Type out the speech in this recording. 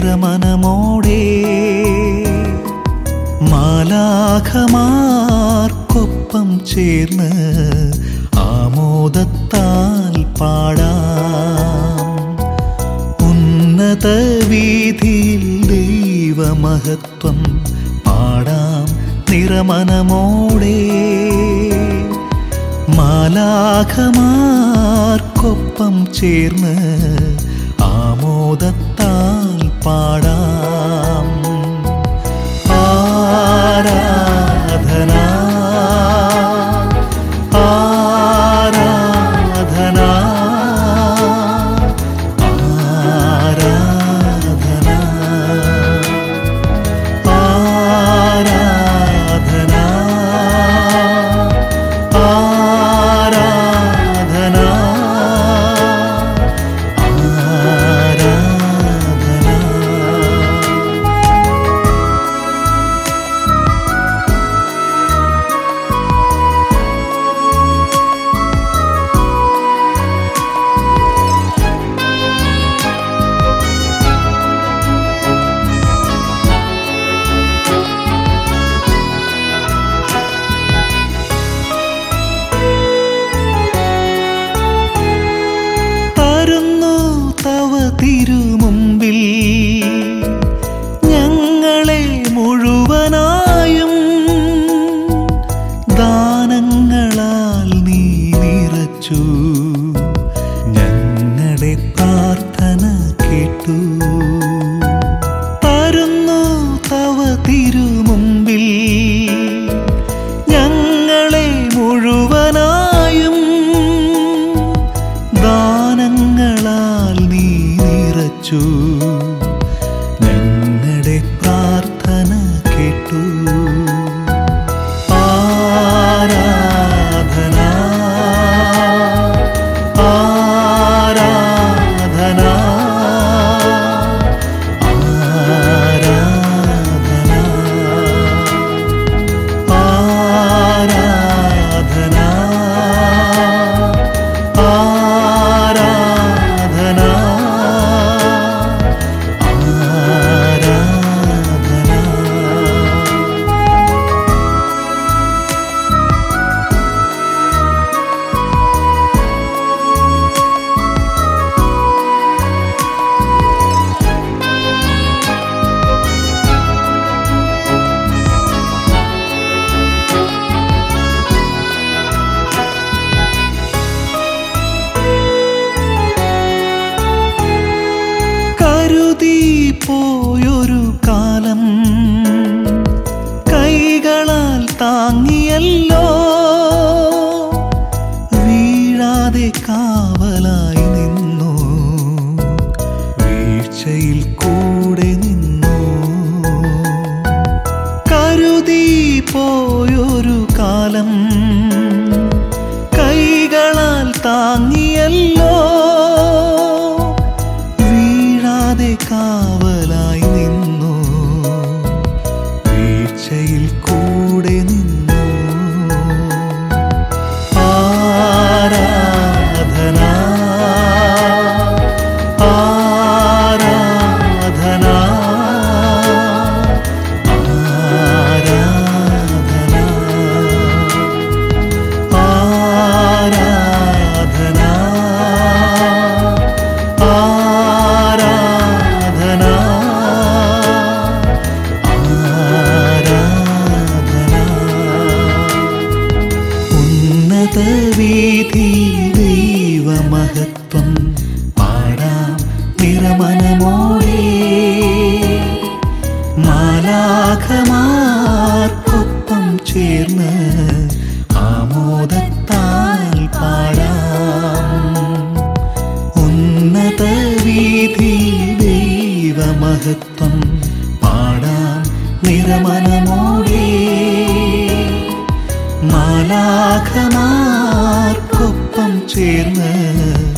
നിറമനമോടെ മാലാഖമാർക്കൊപ്പം ചേർന്ന് ആമോദത്താൽ പാടാം ഉന്നത വീതിയിൽ ദൈവമഹത്വം പാടാം നിറമനമോടെ മാലാഖമാർക്കൊപ്പം ചേർന്ന് ആമോദത്താൽ പാടാം ആരാധന ആരാധന ആരാധന ആരാധന ആരാധന ആരാധന തരുന്നു തവ തിരുമുമ്പിൽ ഞങ്ങളെ മുഴുവനായും ദാനങ്ങളാൽ നീ നിറച്ചു ഞങ്ങളുടെ പ്രാർത്ഥന കേട്ടു തരുന്നു തവ തിരുമുമ്പിൽ ഞങ്ങളെ മുഴുവനായും ദാനങ്ങളാൽ നീ നിറച്ചു ഞങ്ങളുടെ പ്രാർത്ഥന കേട്ടു ആരാധന ആരാധന ആരാധന ആരാധന ആരാധന ആരാധന കരുതി പോയൊരു കാലം കൈകളാൽ താങ്ങിയല്ലോ വീഴാതെ കാവലായി നിന്നു വീഴ്ചയിൽ കൂടെ നിന്നു കരുതി പോയൊരു കാലം കൈകളാൽ താങ്ങിയല്ലോ വീഴാതെ കാവലായി നിന്നു വീഴ്ചയിൽ കൂടെ നിന്നു ആരാധന ആരാധന ആരാധന ആരാധന ആരാധന ആരാധന ഉന്നത വീതി ദൈവമഹത്വം പാടാം നിറമനമോടെ മാലാഖമാർക്കൊപ്പം ചേർന്ന് ആമോദത്താൽ പാടാം ഉന്നത വീതി ദൈവമഹത്വം പാടാം നിറമനമോടെ മാലാഖമാർക്കൊപ്പം ചേർന്ന്